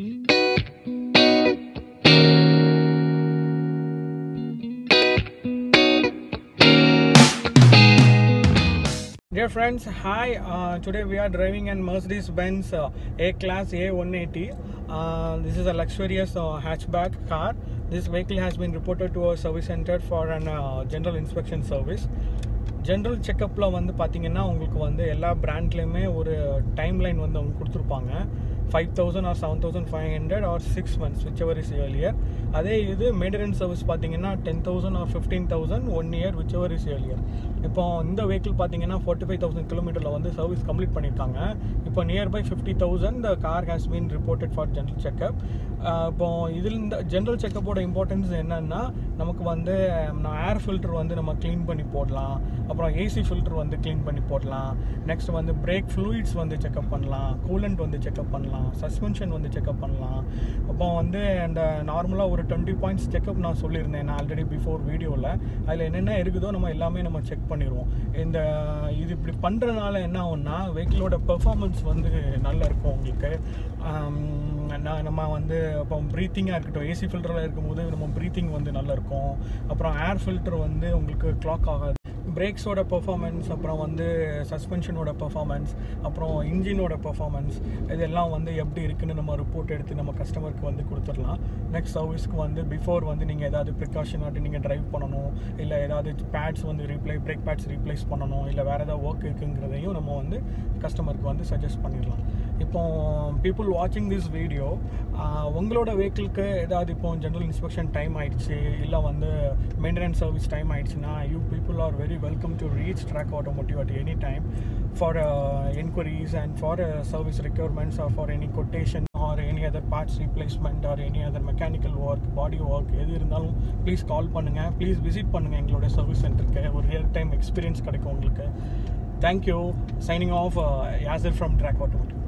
Dear friends, hi. Uh, today we are driving an Mercedes Benz uh, A Class A180. Uh, this is a luxurious uh, hatchback car. This vehicle has been reported to our service center for an uh, general inspection service. General செக்கப்பில் வந்து பார்த்தீங்கன்னா உங்களுக்கு வந்து எல்லா பிராண்ட்லேயுமே ஒரு time line வந்து அவங்க கொடுத்துருப்பாங்க five thousand or seven thousand five hundred or six months whichever is earlier அதே இது மெயின்டெனன்ஸ் சர்வீஸ் பார்த்தீங்கன்னா ten thousand or fifteen thousand one year whichever is earlier இப்போ இந்த வெஹிக்கிள் பார்த்தீங்கன்னா ஃபார்ட்டி ஃபைவ் தௌசண்ட் கிலோமீட்டரில் வந்து service complete பண்ணியிருக்காங்க இப்போ nearby fifty thousand the car has been reported for general checkup இப்போ இதில் இந்த ஜென்ரல் செக்கப்போட இம்பார்ட்டன்ஸ் என்னன்னா நமக்கு வந்து ஏர் ஃபில்டர் வந்து நம்ம க்ளீன் பண்ணி போடலாம் அப்புறம் ஏசி ஃபில்டர் வந்து க்ளீன் பண்ணி போடலாம் நெக்ஸ்ட் வந்து பிரேக் ஃப்ளூயிட்ஸ் வந்து செக்அப் பண்ணலாம் கூலண்ட் வந்து செக்அப் பண்ணலாம் சஸ்பென்ஷன் வந்து செக்அப் பண்ணலாம் அப்போ வந்து அந்த நார்மலாக ஒரு டுவெண்ட்டி பாயிண்ட்ஸ் செக்அப் நான் சொல்லியிருந்தேன் நான் ஆல்ரெடி பிஃபோர் வீடியோவில் அதில் என்னென்ன இருக்குதோ நம்ம எல்லாமே நம்ம செக் பண்ணிடுவோம் இந்த இது இப்படி பண்ணுறதுனால என்ன ஆகும்னா வெஹிக்கிளோட பெர்ஃபார்மன்ஸ் வந்து நல்லா இருக்கும் உங்களுக்கு நான் நம்ம வந்து இப்போ ப்ரீத்திங்காக இருக்கட்டும் ஏசி ஃபில்டரில் இருக்கும்போது நம்ம ப்ரீத்திங் வந்து நல்லா இருக்கும் அப்புறம் ஏர் ஃபில்டர் வந்து உங்களுக்கு கிளாக் ஆகாது பிரேக்ஸோட பெர்ஃபார்மன்ஸ் அப்புறம் வந்து சஸ்பென்ஷனோட பெர்ஃபார்மன்ஸ் அப்புறம் இன்ஜினோட பெர்ஃபார்மன்ஸ் இதெல்லாம் வந்து எப்படி இருக்குன்னு நம்ம ரிப்போர்ட் எடுத்து நம்ம கஸ்டமருக்கு வந்து கொடுத்துடலாம் நெக்ஸ்ட் சர்வீஸ்க்கு வந்து பிஃபோர் வந்து நீங்கள் ஏதாவது ப்ரிகாஷன் ஆட்டி நீங்கள் ட்ரைவ் பண்ணணும் இல்லை ஏதாவது பேட்ஸ் வந்து ரீப்ளே பிரேக் பேட்ஸ் ரீப்ளேஸ் பண்ணணும் இல்லை வேறு ஏதாவது ஒர்க் இருக்குங்கிறதையும் நம்ம வந்து கஸ்டமருக்கு வந்து சஜஸ்ட் பண்ணிடலாம் இப்போ பீப்புள் வாட்சிங் திஸ் வீடியோ உங்களோட வெஹிக்கிளுக்கு ஏதாவது இப்போ ஜென்ரல் இன்ஸ்பெக்ஷன் டைம் ஆயிடுச்சு இல்லை வந்து மெயின்டெனன்ஸ் சர்வீஸ் டைம் ஆயிடுச்சுன்னா you people are very welcome to reach Track Automotive at any time for enquiries and for service requirements or for any quotation or any other parts replacement or any other mechanical work body work எது இருந்தாலும் please call பண்ணுங்கள் please visit பண்ணுங்கள் எங்களோட service சென்டருக்கு ஒரு real time experience கிடைக்கும் உங்களுக்கு thank you signing off Yasar from Track automotive